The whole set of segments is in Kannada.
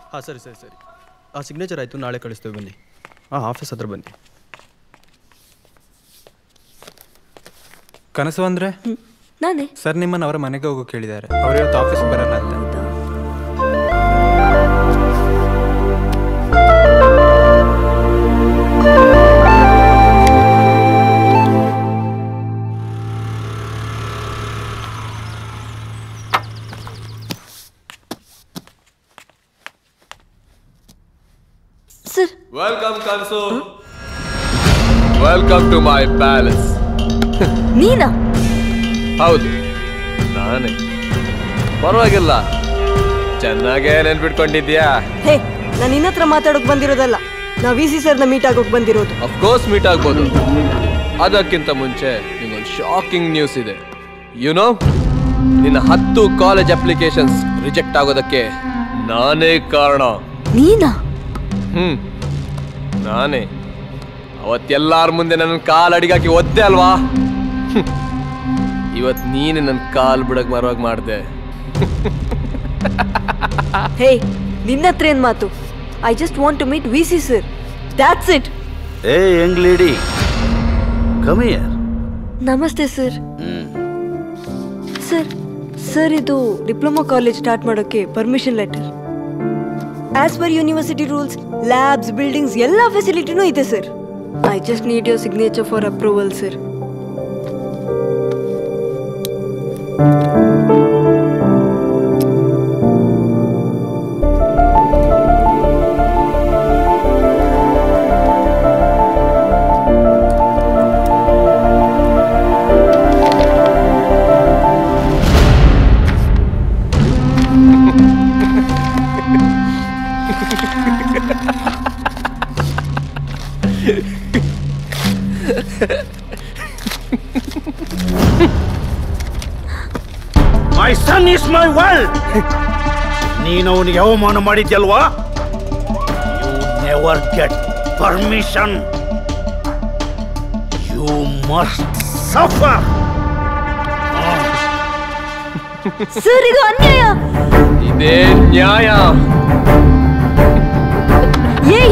ಹಾಂ ಸರಿ ಸರಿ ಸರಿ ಆ ಸಿಗ್ನೇಚರ್ ಆಯಿತು ನಾಳೆ ಕಳಿಸ್ತೇವೆ ಬನ್ನಿ ಹಾಂ ಆಫೀಸ್ ಹತ್ರ ಬನ್ನಿ ಕನಸು ಅಂದ್ರೆ ನಾನೇ ಸರ್ ನಿಮ್ಮನ್ನ ಅವರ ಮನೆಗೆ ಹೋಗೋ ಕೇಳಿದ್ದಾರೆ ಅವ್ರು ಇವತ್ತು ಆಫೀಸ್ ಬರಲ್ಲ ಅಂತ sir welcome Kanasu welcome to my palace ನೀನಾ ಹೌದು ನಾನೇ ಪರವಾಗಿಲ್ಲ ಚೆನ್ನಾಗೇ ನೆನ್ಪಿಟ್ಕೊಂಡಿದ್ಯಾ ಹೇ ನಾನು ನಿನ್ನ ಹತ್ರ ಮಾತಾಡೋಕ್ ಬಂದಿರೋದಲ್ಲ ನಾ ವಿ ಸಿ ಸರ್ನ ಮೀಟ್ ಆಗೋಕ್ ಬಂದಿರೋದು ಅಫ್ಕೋರ್ಸ್ ಮೀಟ್ ಆಗ್ಬೋದು ಅದಕ್ಕಿಂತ ಮುಂಚೆ ನಿಮ್ಗೊಂದು ಶಾಕಿಂಗ್ ನ್ಯೂಸ್ ಇದೆ ಯುನೋ ನಿನ್ನ ಹತ್ತು ಕಾಲೇಜ್ ಅಪ್ಲಿಕೇಶನ್ಸ್ ರಿಜೆಕ್ಟ್ ಆಗೋದಕ್ಕೆ ನಾನೇ ಕಾರಣ ನೀನಾ ಹ್ಮ್ ನಾನೇ ಅವತ್ತೆಲ್ಲಾರ ಮುಂದೆ ನನ್ನ ಕಾಲ್ ಅಡಿಗಾಕಿ ಒದ್ದೆ ಅಲ್ವಾ ಹ್ಮ್. ಇವತ್ ನೀನೆ ನನ್ನ ಕಾಲ್ ಬಿಡಕ್ ಮರವಾಗಿ ಮಾಡ್ದೆ ಹೇ ನಿನ್ನ ಹತ್ರ ಏನ್ ಮಾತು I just want to meet V C sir that's it a young lady come here ನಮಸ್ತೆ ಸರ್ ಸರ್ ಸರ್ ಇದು ಡಿಪ್ಲೊಮಾ ಕಾಲೇಜ್ ಸ್ಟಾರ್ಟ್ ಮಾಡೋಕ್ಕೆ permission letter as per university rules labs buildings ಎಲ್ಲ ಫೆಸಿಲಿಟಿನೂ ಇದೆ sir I just need your signature for approval sir my son is my world ನೀನು ಅವನಿಗೆ ಅವಮಾನ ಮಾಡಿದ್ಯಲ್ವಾ you never get permission you must suffer sir ಇದು ಅನ್ಯಾಯ ಇದೇ ನ್ಯಾಯ ಏಯ್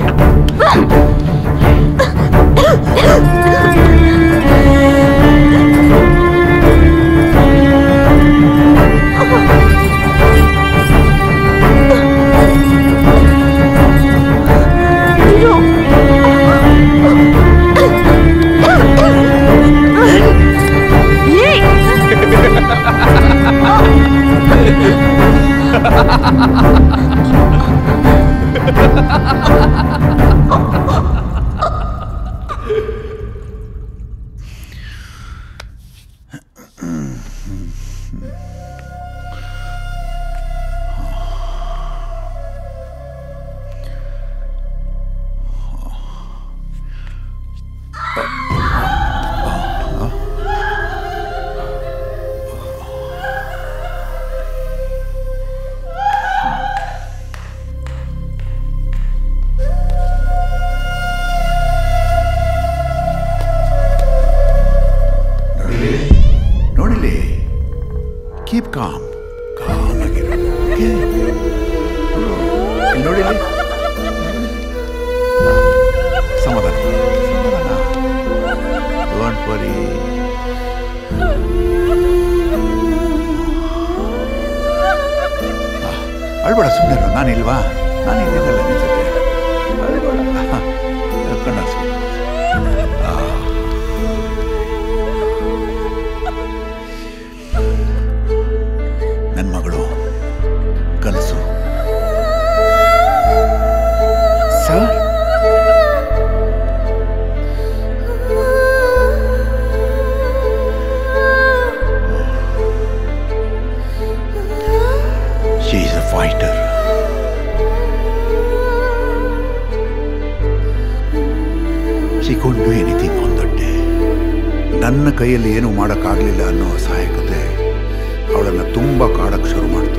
ನೋಡಿಲಿ ಕೀಪ್ ಕಾಮ್ ಕಾಮ್ ಆಗಿರು Okay? ಇಲ್ಲಿ ನೋಡಿಲಿ ಸಮಾಧಾನ ಸಮಾಧಾನ ಡೋಂಟ್ ವರಿ ಅಳ್ಬೇಡ ಸುಮ್ಮನೆ ನಾನಿಲ್ವಾ ನಾನು ಇಲ್ಲಿದ್ದಲ್ಲ ನಿನ್ ಜೊತೆ ಅಳ್ಬೇಡ ಕಣ್ಣಾಡ್ಸು ನನ್ನ ಮಗಳು Kanasu sir She is a fighter. She couldn't do anything on that day. ನನ್ನ ಕೈಯಲ್ಲಿ ಏನು ಮಾಡೋಕ್ಕಾಗಲಿಲ್ಲ ಅನ್ನೋ ಅಸಹಾಯಕತೆ ಅವಳನ್ನು ತುಂಬ ಕಾಡಕ್ಕೆ ಶುರು ಮಾಡ್ತು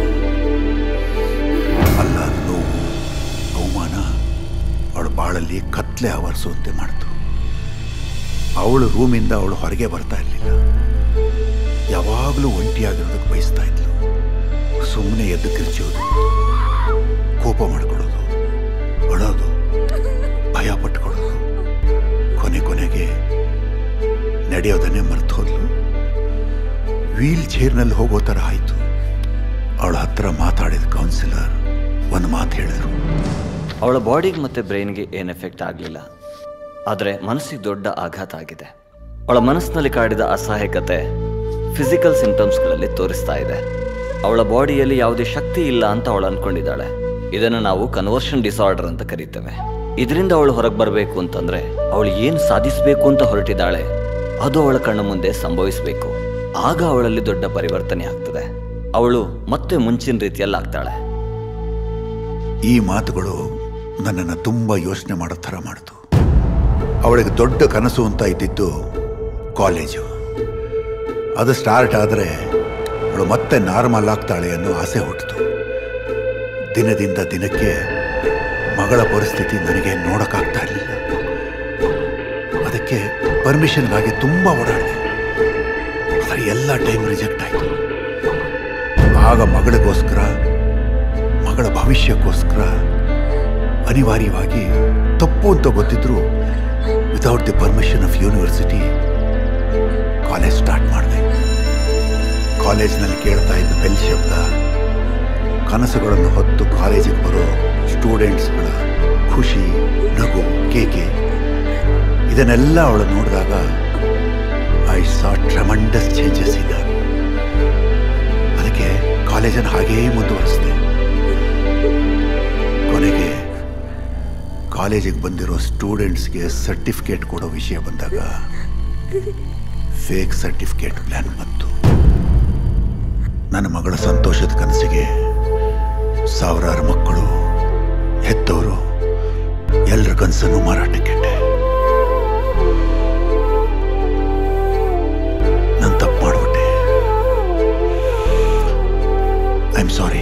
ಅಲ್ಲ ನೋವು ಅವಮಾನ ಅವಳ ಬಾಳಲ್ಲಿ ಕತ್ಲೆ ಆವರಿಸುವಂತೆ ಮಾಡ್ತು ಅವಳು ರೂಮಿಂದ ಅವಳು ಹೊರಗೆ ಬರ್ತಾ ಇರಲಿಲ್ಲ ಯಾವಾಗಲೂ ಒಂಟಿಯಾಗಿರೋದಕ್ಕೆ ಬಯಸ್ತಾ ಇದ್ಲು ಸುಮ್ಮನೆ ಎದ್ದು ಕಿರ್ಚೋದು ಕೋಪ ನಡೆಯೋದನ್ನೇ ಮರ್ತು ಹೋದ್ಲು ವೀಲ್ ಚೇರ್ನಲ್ಲಿ ಹೋಗೋ ಥರ ಆಯಿತು ಅವಳ ಹತ್ರ ಮಾತಾಡಿದ ಕೌನ್ಸಿಲರ್ ಒಂದು ಮಾತು ಹೇಳಿದ್ರು ಅವಳ ಬಾಡಿಗೆ ಮತ್ತು ಬ್ರೈನ್ಗೆ ಏನು ಎಫೆಕ್ಟ್ ಆಗಲಿಲ್ಲ ಆದರೆ ಮನಸ್ಸಿಗೆ ದೊಡ್ಡ ಆಘಾತ ಆಗಿದೆ ಅವಳ ಮನಸ್ಸಿನಲ್ಲಿ ಕಾಡಿದ ಅಸಹಾಯಕತೆ ಫಿಸಿಕಲ್ ಸಿಂಟಮ್ಸ್ಗಳಲ್ಲಿ ತೋರಿಸ್ತಾ ಇದೆ ಅವಳ ಬಾಡಿಯಲ್ಲಿ ಯಾವುದೇ ಶಕ್ತಿ ಇಲ್ಲ ಅಂತ ಅವಳು ಅನ್ಕೊಂಡಿದ್ದಾಳೆ ಇದನ್ನು ನಾವು ಕನ್ವರ್ಷನ್ ಡಿಸಾರ್ಡರ್ ಅಂತ ಕರಿತೇವೆ ಇದರಿಂದ ಅವಳು ಹೊರಗೆ ಬರಬೇಕು ಅಂತಂದ್ರೆ ಅವಳು ಏನು ಸಾಧಿಸಬೇಕು ಅಂತ ಹೊರಟಿದ್ದಾಳೆ ಅದು ಅವಳ ಕಣ್ಣ ಮುಂದೆ ಸಂಭವಿಸಬೇಕು ಆಗ ಅವಳಲ್ಲಿ ದೊಡ್ಡ ಪರಿವರ್ತನೆ ಆಗ್ತದೆ ಅವಳು ಮತ್ತೆ ಮುಂಚಿನ ರೀತಿಯಲ್ಲಿ ಆಗ್ತಾಳೆ ಈ ಮಾತುಗಳು ನನ್ನನ್ನು ತುಂಬ ಯೋಚನೆ ಮಾಡೋ ಥರ ಮಾಡಿತು ಅವಳಿಗೆ ದೊಡ್ಡ ಕನಸು ಅಂತ ಇದ್ದಿದ್ದು ಕಾಲೇಜು ಅದು ಸ್ಟಾರ್ಟ್ ಆದರೆ ಅವಳು ಮತ್ತೆ ನಾರ್ಮಲ್ ಆಗ್ತಾಳೆ ಅನ್ನೋ ಆಸೆ ಹುಟ್ಟಿತು ದಿನದಿಂದ ದಿನಕ್ಕೆ ಮಗಳ ಪರಿಸ್ಥಿತಿ ನನಗೆ ನೋಡೋಕ್ಕಾಗ್ತಾ ಇರಲಿಲ್ಲ ಅದಕ್ಕೆ ಪರ್ಮಿಷನ್ಗಾಗಿ ತುಂಬ ಓಡಾಡಿದೆ ಆದರೆ ಎಲ್ಲ ಟೈಮ್ ರಿಜೆಕ್ಟ್ ಆಯಿತು ಆಗ ಮಗಳಿಗೋಸ್ಕರ ಮಗಳ ಭವಿಷ್ಯಕ್ಕೋಸ್ಕರ ಅನಿವಾರ್ಯವಾಗಿ ತಪ್ಪು ಅಂತ ಗೊತ್ತಿದ್ರು without the permission of university college start ಮಾಡಿದೆ ಕಾಲೇಜ್ನಲ್ಲಿ ಕೇಳ್ತಾ ಇದ್ದ ಬೆಲ್ ಶಬ್ದ ಕನಸುಗಳನ್ನು ಹೊತ್ತು ಕಾಲೇಜಿಗೆ ಬರೋ ಸ್ಟೂಡೆಂಟ್ಸ್ಗಳ ಖುಷಿ ನಗು ಕೇಕೆ ಇದನ್ನೆಲ್ಲ ಅವಳು ನೋಡಿದಾಗ ಐ ಸಾ ಟ್ರಮಂಡಸ್ ಚೇಂಜಸ್ ಇದೆ ಅದಕ್ಕೆ ಕಾಲೇಜನ್ನು ಹಾಗೇ ಮುಂದುವರಿಸಿದೆ ಕೊನೆಗೆ ಕಾಲೇಜಿಗೆ ಬಂದಿರೋ ಸ್ಟೂಡೆಂಟ್ಸ್ಗೆ ಸರ್ಟಿಫಿಕೇಟ್ ಕೊಡೋ ವಿಷಯ ಬಂದಾಗ ಫೇಕ್ ಸರ್ಟಿಫಿಕೇಟ್ ಪ್ಲಾನ್ ಬಂತು ನನ್ನ ಮಗಳ ಸಂತೋಷದ ಕನಸಿಗೆ ಸಾವಿರಾರು ಮಕ್ಕಳು ಹೆತ್ತವರು ಎಲ್ಲರ ಕನಸನ್ನು ಮಾರಾಟಕ್ಕಿಟ್ಟೆ ನಾನು ತಪ್ಪು ಮಾಡಿಬಿಟ್ಟೆ I am sorry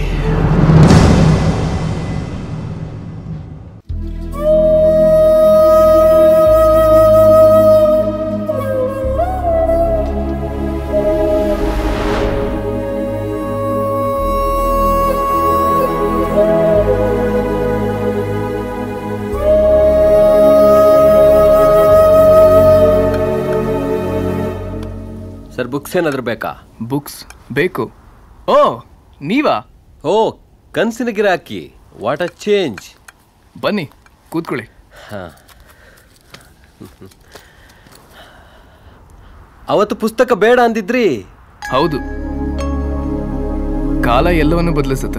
sir books ಏನಾದರೂ ಬೇಕಾ ಬುಕ್ಸ್ ಬೇಕು ಓ ನೀವಾ ಓ ಕನ್ಸಿನ ಗಿರಾಕಿ ವಾಟ್ ಅ ಚೇಂಜ್ ಬನ್ನಿ ಕೂತ್ಕೊಳ್ಳಿ ಅವತ್ತು ಪುಸ್ತಕ ಬೇಡ ಅಂದಿದ್ರಿ ಹೌದು ಕಾಲ ಎಲ್ಲವನ್ನು ಬದಲಿಸುತ್ತೆ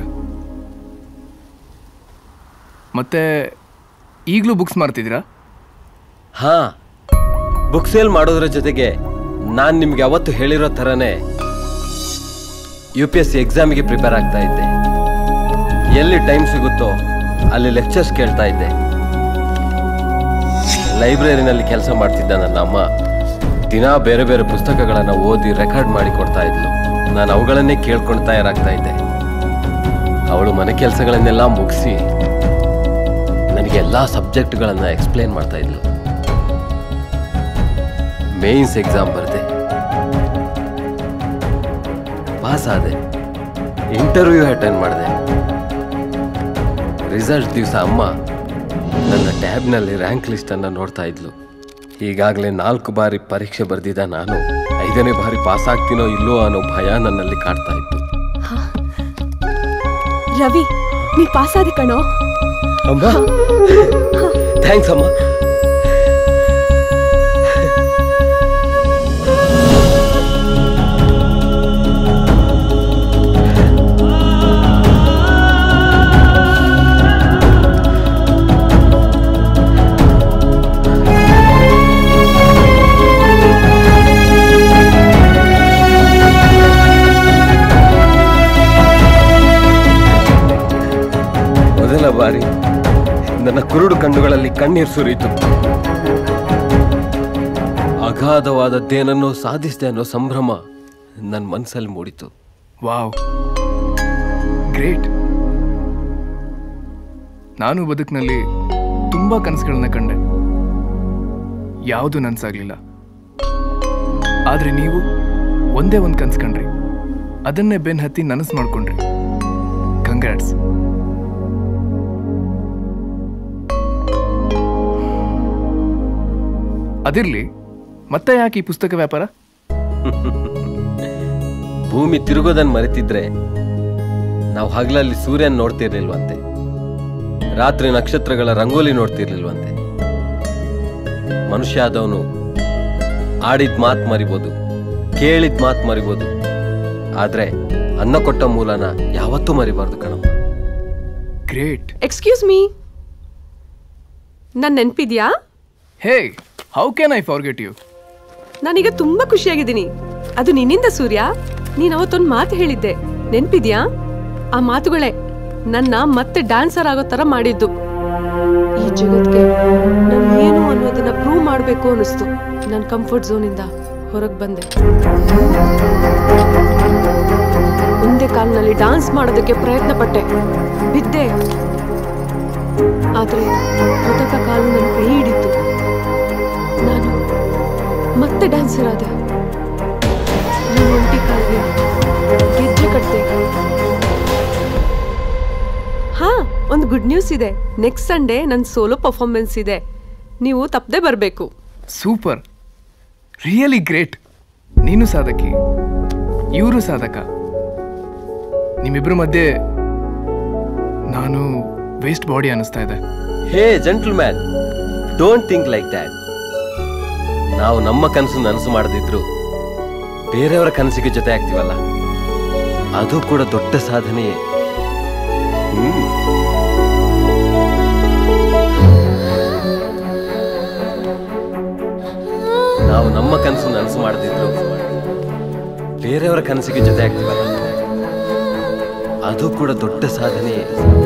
ಮತ್ತೆ ಈಗಲೂ ಬುಕ್ಸ್ ಮಾರ್ತಿದ್ದೀರಾ ಹಾ ಬುಕ್ ಸೇಲ್ ಮಾಡೋದ್ರ ಜೊತೆಗೆ ನಾನು ನಿಮ್ಗೆ ಅವತ್ತು ಹೇಳಿರೋ ಥರನೇ ಯು ಪಿ ಎಸ್ ಸಿ ಎಕ್ಸಾಮಿಗೆ ಪ್ರಿಪೇರ್ ಆಗ್ತಾ ಇದ್ದೆ ಎಲ್ಲಿ ಟೈಮ್ ಸಿಗುತ್ತೋ ಅಲ್ಲಿ ಲೆಕ್ಚರ್ಸ್ ಕೇಳ್ತಾ ಇದ್ದೆ ಲೈಬ್ರರಿನಲ್ಲಿ ಕೆಲಸ ಮಾಡ್ತಿದ್ದ ನನ್ನ ಅಮ್ಮ ದಿನಾ ಬೇರೆ ಬೇರೆ ಪುಸ್ತಕಗಳನ್ನು ಓದಿ ರೆಕಾರ್ಡ್ ಮಾಡಿ ಕೊಡ್ತಾ ಇದ್ಲು ನಾನು ಅವುಗಳನ್ನೇ ಕೇಳ್ಕೊಂಡು ತಯಾರಾಗ್ತಾ ಇದ್ದೆ ಅವಳು ಮನೆ ಕೆಲಸಗಳನ್ನೆಲ್ಲ ಮುಗಿಸಿ ನನಗೆ ಎಲ್ಲ ಸಬ್ಜೆಕ್ಟ್ಗಳನ್ನು ಎಕ್ಸ್ಪ್ಲೇನ್ ಮಾಡ್ತಾ ಇದ್ಲು ಮೇನ್ಸ್ ಎಕ್ಸಾಮ್ ಬರೆದೆ ಪಾಸ್ ಆದೆ ಇಂಟರ್ವ್ಯೂ ಅಟೆಂಡ್ ಮಾಡಿದೆ ರಿಸಲ್ಟ್ ದಿವಸ ಅಮ್ಮ ನನ್ನ ಟ್ಯಾಬ್ನಲ್ಲಿ ರ್ಯಾಂಕ್ ಲಿಸ್ಟನ್ನು ನೋಡ್ತಾ ಇದ್ಲು ಈಗಾಗಲೇ ನಾಲ್ಕು ಬಾರಿ ಪರೀಕ್ಷೆ ಬರೆದಿದ್ದ ನಾನು ಐದನೇ ಬಾರಿ ಪಾಸ್ ಆಗ್ತೀನೋ ಇಲ್ಲೋ ಅನ್ನೋ ಭಯ ನನ್ನಲ್ಲಿ ಕಾಡ್ತಾ ಇತ್ತು ರವಿ ನೀ ಪಾಸ್ ಆದಿ ಕಣೋ ಅಮ್ಮ ಥ್ಯಾಂಕ್ಸ್ ಅಮ್ಮ ಮೊದಲ ಬಾರಿ ನನ್ನ ಕುರುಡು ಕಣ್ಣುಗಳಲ್ಲಿ ಕಣ್ಣೀರು ಸುರಿಯಿತು ಅಗಾಧವಾದದ್ದೇನನ್ನೋ ಸಾಧಿಸಿದೆ ಅನ್ನೋ ಸಂಭ್ರಮ ನನ್ನ ಮನಸ್ಸಲ್ಲಿ ಮೂಡಿತು ವಾವ್ ಗ್ರೇಟ್ ನಾನು ಬದುಕಿನಲ್ಲಿ ತುಂಬಾ ಕನಸುಗಳನ್ನ ಕಂಡೆ ಯಾವುದು ನನ್ಸಾಗ್ಲಿಲ್ಲ ಆದ್ರೆ ನೀವು ಒಂದೇ ಒಂದು ಕನ್ಸು ಕಂಡ್ರಿ ಅದನ್ನೇ ಬೆನ್ ಹತ್ತಿ ನನಸು ಮಾಡ್ಕೊಂಡ್ರಿ ಕಂಗ್ರಾಟ್ಸ್ ಅದಿರ್ಲಿ ಮತ್ತೆ ಯಾಕೆ ಈ ಪುಸ್ತಕ ವ್ಯಾಪಾರ ಭೂಮಿ ತಿರುಗೋದನ್ನ ಮರೆತಿದ್ರೆ ನಾವು ಹಗಲಲ್ಲಿ ಸೂರ್ಯನ್ ನೋಡ್ತಿರ್ಲಿಲ್ವಂತೆ ರಾತ್ರಿ ನಕ್ಷತ್ರಗಳ ರಂಗೋಲಿ ನೋಡ್ತಿರ್ಲಿಲ್ವಂತೆ ಮನುಷ್ಯ ಆದವನು ಆಡಿದ ಮಾತು ಮರಿಬೋದು ಕೇಳಿದ ಮಾತು ಮರಿಬೋದು ಆದ್ರೆ ಅನ್ನ ಕೊಟ್ಟ ಮೂಲನ ಯಾವತ್ತೂ ಮರಿಬಾರ್ದು ಕಣಪ್ಪ ಗ್ರೇಟ್ ಎಕ್ಸ್ಕ್ಯೂಸ್ ಮೀ ನಾನು ನೆನ್ಪಿದ್ಯಾ hey how can I forget you ನಾನೀಗ ತುಂಬಾ ಖುಷಿಯಾಗಿದ್ದೀನಿ ಅದು ನಿನ್ನಿಂದ ಸೂರ್ಯ ನೀನ್ ಅವತ್ತೊಂದು ಮಾತು ಹೇಳಿದ್ದೆ ನೆನ್ಪಿದ್ಯಾ ಆ ಮಾತುಗಳೇ ನನ್ನ ಮತ್ತೆ ಡ್ಯಾನ್ಸರ್ ಆಗೋ ತರ ಮಾಡಿದ್ದು ಈ ಜಗತ್ಗೆ ನಾನು ಏನು ಅನ್ನೋದನ್ನ ಪ್ರೂವ್ ಮಾಡಬೇಕು ಅನಿಸ್ತು ನನ್ನ ಕಂಫರ್ಟ್ ಝೋನಿಂದ ಹೊರಗೆ ಬಂದೆ ಒಂದೇ ಕಾಲ್ನಲ್ಲಿ ಡಾನ್ಸ್ ಮಾಡೋದಕ್ಕೆ ಪ್ರಯತ್ನ ಪಟ್ಟೆ ಬಿದ್ದೆ ಆದ್ರೆ ಕೃತಕ ಕಾಲು ನನ್ನ ಕೈ ಹಿಡಿತು ನಾನು ಮತ್ತೆ ಡ್ಯಾನ್ಸರ್ ಆದೆ ನನ್ನ ಒಂಟಿ ಕಾಲಿಗೆ ಗೆಜ್ಜೆ ಕಟ್ತೆ ಹಾ ಒಂದು ಗುಡ್ ನ್ಯೂಸ್ ಇದೆ ನೆಕ್ಸ್ಟ್ ಸಂಡೇ ನನ್ನ ಸೋಲೋ ಪರ್ಫಾರ್ಮೆನ್ಸ್ ಇದೆ ನೀವು ತಪ್ಪದೆ ಬರಬೇಕು ಸೂಪರ್ ರಿಯಲಿ ಗ್ರೇಟ್ ನೀನು ಸಾಧಕಿ ಇವರು ಸಾಧಕ ನಿಮ್ಮಿಬ್ಬರ ಮಧ್ಯೆ ನಾನು ವೇಸ್ಟ್ ಬಾಡಿ ಅನಿಸ್ತಾ ಇದೆ hey gentleman don't think like that ನಾವು ನಮ್ಮ ಕನಸು ನನಸು ಮಾಡದಿದ್ರು ಬೇರೆಯವರ ಕನಸಿಗೆ ಜೊತೆ ಆಗ್ತೀವಲ್ಲ ಅದು ಕೂಡ ದೊಡ್ಡ ಸಾಧನೆಯೇ ಹ್ಮ್ ನಾವು ನಮ್ಮ ಕನಸು ನನಸು ಮಾಡದಿದ್ರು ಬೇರೆಯವರ ಕನಸಿಗೆ ಜೊತೆ ಆಗ್ತೀವಲ್ಲ ಅದು ಕೂಡ ದೊಡ್ಡ ಸಾಧನೆಯೇ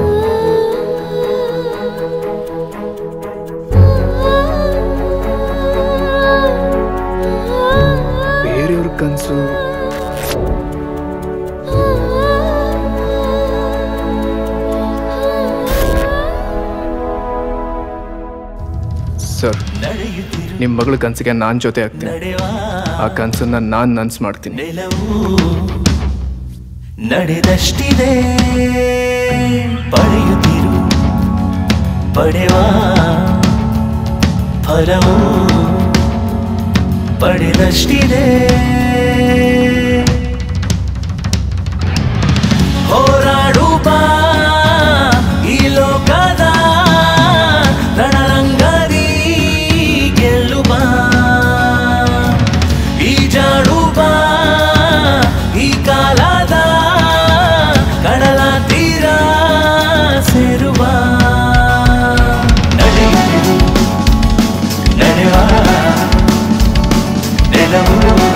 ಬೇರೆಯವ್ರ ಕನಸು ಸರ್ ನಿಮ್ಮ ಮಗಳ ಕನಸಿಗೆ ನಾನು ಜೊತೆ ಆಗ್ತೀನಿ ಆ ಕನಸನ್ನ ನಾನು ನನ್ಸ್ ಮಾಡ್ತೀನಿ ನಡೆದಷ್ಟಿದೆ ಪಡೆಯುತ್ತಿರು ಪಡೆವ ಫಲವು ಪಡೆದಷ್ಟಿದೆ ಹೋರಾಡು ಬಾ ಈ ಲೋಕದ ರಣರಂಗದಿ ಗೆಲ್ಲು ಬಾ ಈಜಾಡು ಬಾ ಈ ಕಾಲದ ಕಡಲ ತೀರ ಸೇರುವ ನಡೆಯುತ್ತಿರು ನಡೆವ ನೆಲವು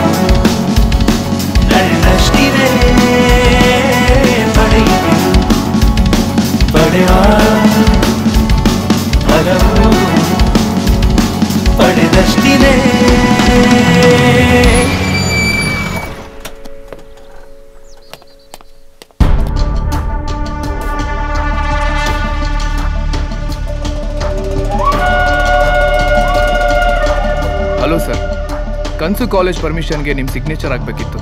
ನಡೆದಷ್ಟಿದೆ ಪಡೆಯುತ್ತಿರು ಪಡೆವ ಫಲವು ಪಡೆದಷ್ಟಿದೆ ಹಲೋ ಸರ್ ಕನ್ಸು ಕಾಲೇಜ್ ಪರ್ಮಿಷನ್ಗೆ ನಿಮ್ಮ ಸಿಗ್ನೇಚರ್ ಆಗಬೇಕಿತ್ತು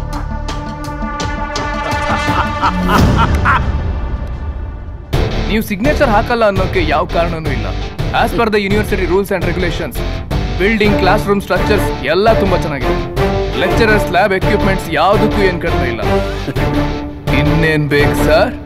ನೀವು ಸಿಗ್ನೇಚರ್ ಹಾಕಲ್ಲ ಅನ್ನೋಕೆ ಯಾವ ಕಾರಣನೂ ಇಲ್ಲ as per the university rules and regulations building classroom structures ಎಲ್ಲ ತುಂಬಾ ಚೆನ್ನಾಗಿದೆ ಲೆಕ್ಚರರ್ಸ್ ಲ್ಯಾಬ್ ಎಕ್ವಿಪ್ಮೆಂಟ್ಸ್ ಯಾವುದಕ್ಕೂ ಏನು ಕಡಿಮೆ ಇಲ್ಲ ಇನ್ನೇನ್ ಬೇಕು ಸರ್